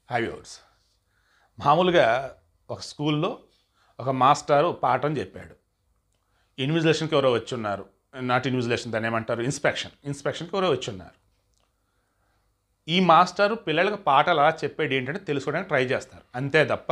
high viewers మామూలుగా ఒక స్కూల్లో ఒక మాస్టారు పాఠం చెప్పాడు ఇన్విజిలేషన్కి ఎవరో వచ్చి ఉన్నారు నాట్ ఇన్విజిలేషన్ దాన్ని ఏమంటారు ఇన్స్పెక్షన్ ఇన్స్పెక్షన్కి ఎవరో వచ్చి ఉన్నారు ఈ మాస్టారు పిల్లలకు పాఠాలు అలా చెప్పేది ఏంటంటే తెలుసుకోవడానికి ట్రై చేస్తారు అంతే తప్ప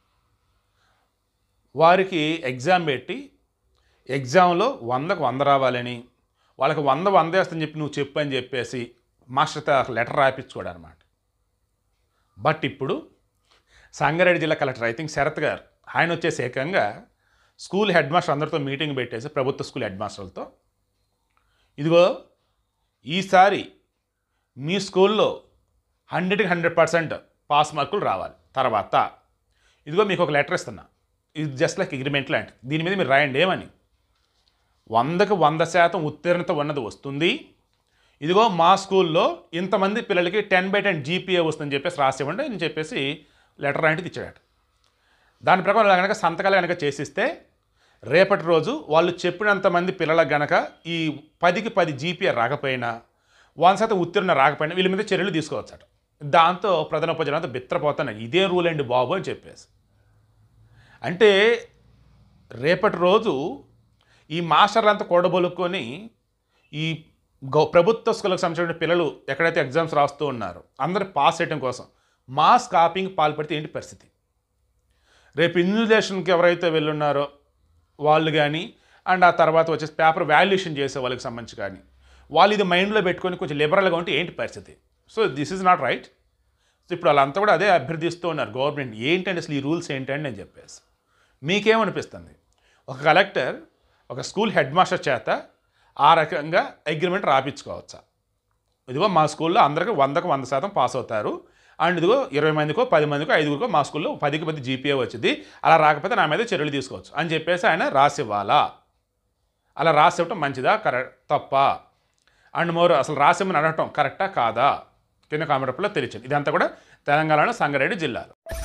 వారికి ఎగ్జామ్ పెట్టి ఎగ్జామ్లో వందకు వంద రావాలని వాళ్ళకి వంద వంద వేస్తని చెప్పి నువ్వు చెప్పు అని చెప్పేసి మాస్టర్తో లెటర్ రాయించుకోడు అనమాట బట్ ఇప్పుడు సంగారెడ్డి జిల్లా కలెక్టర్ ఐ థింక్ శరత్ గారు ఆయన వచ్చేసి ఏకంగా స్కూల్ హెడ్ మాస్టర్ అందరితో మీటింగ్ పెట్టేసి ప్రభుత్వ స్కూల్ హెడ్ మాస్టర్లతో ఇదిగో ఈసారి మీ స్కూల్లో హండ్రెడ్కి హండ్రెడ్ పర్సెంట్ పాస్ మార్కులు రావాలి తర్వాత ఇదిగో మీకు ఒక లెటర్ ఇస్తున్నా ఇది జస్ట్ లైక్ అగ్రిమెంట్ లాంటి దీని మీద మీరు రాయండి ఏమని వందకు వంద శాతం ఉత్తీర్ణత ఉన్నది వస్తుంది ఇదిగో మా స్కూల్లో ఇంతమంది పిల్లలకి టెన్ బై టెన్ జీపీఏ వస్తుందని చెప్పేసి రాసివ్వండి అని చెప్పేసి లెటర్ లాంటిది ఇచ్చాడట దాని ప్రకారం ఇలా కనుక సంతకాలు కనుక చేసిస్తే రేపటి రోజు వాళ్ళు చెప్పినంత మంది పిల్లలకు గనక ఈ పదికి పది జీపీఏ రాకపోయినా వన్ శాతం ఉత్తీర్ణ రాకపోయినా వీళ్ళ మీద చర్యలు తీసుకోవచ్చట దాంతో ప్రధాన ఉపజనంతో బిత్రపోతున్నాయి ఇదే రూల్ అండి బాబు అని చెప్పేసి అంటే రేపటి రోజు ఈ మాస్టర్లంతా కూడబొలుక్కొని ఈ గౌ ప్రభుత్వ స్కూళ్ళకు సంబంధించిన పిల్లలు ఎక్కడైతే ఎగ్జామ్స్ రాస్తూ ఉన్నారో అందరూ పాస్ చేయడం కోసం మాస్ కాపింగ్ పాల్పడితే ఏంటి పరిస్థితి రేపు ఇన్విజిలేషన్కి ఎవరైతే వెళ్ళున్నారో వాళ్ళు కానీ అండ్ ఆ తర్వాత వచ్చేసి పేపర్ వాల్యుయేషన్ చేసే వాళ్ళకి సంబంధించి కానీ వాళ్ళు ఇది మైండ్లో పెట్టుకొని కొంచెం లిబరల్గా ఉంటే ఏంటి పరిస్థితి so this is not right so ఇప్పుడు వాళ్ళంతా కూడా అదే అభ్యర్థిస్తూ ఉన్నారు గవర్నమెంట్ ఏంటంటే అసలు ఈ రూల్స్ ఏంటండి అని చెప్పేసి మీకేమనిపిస్తుంది ఒక కలెక్టర్ ఒక స్కూల్ హెడ్ మాస్టర్ చేత ఆ రకంగా అగ్రిమెంట్ రాపించుకోవచ్చా ఇదిగో మా స్కూల్లో అందరికి వందకు వంద శాతం పాస్ అవుతారు అండ్ ఇదిగో ఇరవై మందికో పది మందికో ఐదుగురికో మా స్కూల్లో పదికి పది జీపీఏ వచ్చింది అలా రాకపోతే నా మీద చర్యలు తీసుకోవచ్చు అని చెప్పేసి ఆయన రాసివ్వాలా అలా రాసివ్వటం మంచిదా కరెక్ట్ తప్ప అండ్ మోర్ అసలు రాసిమ్మని అడగటం కరెక్టా కాదా కింద కామెంట్లో తెలియచింది ఇదంతా కూడా తెలంగాణలో సంగారెడ్డి జిల్లాలో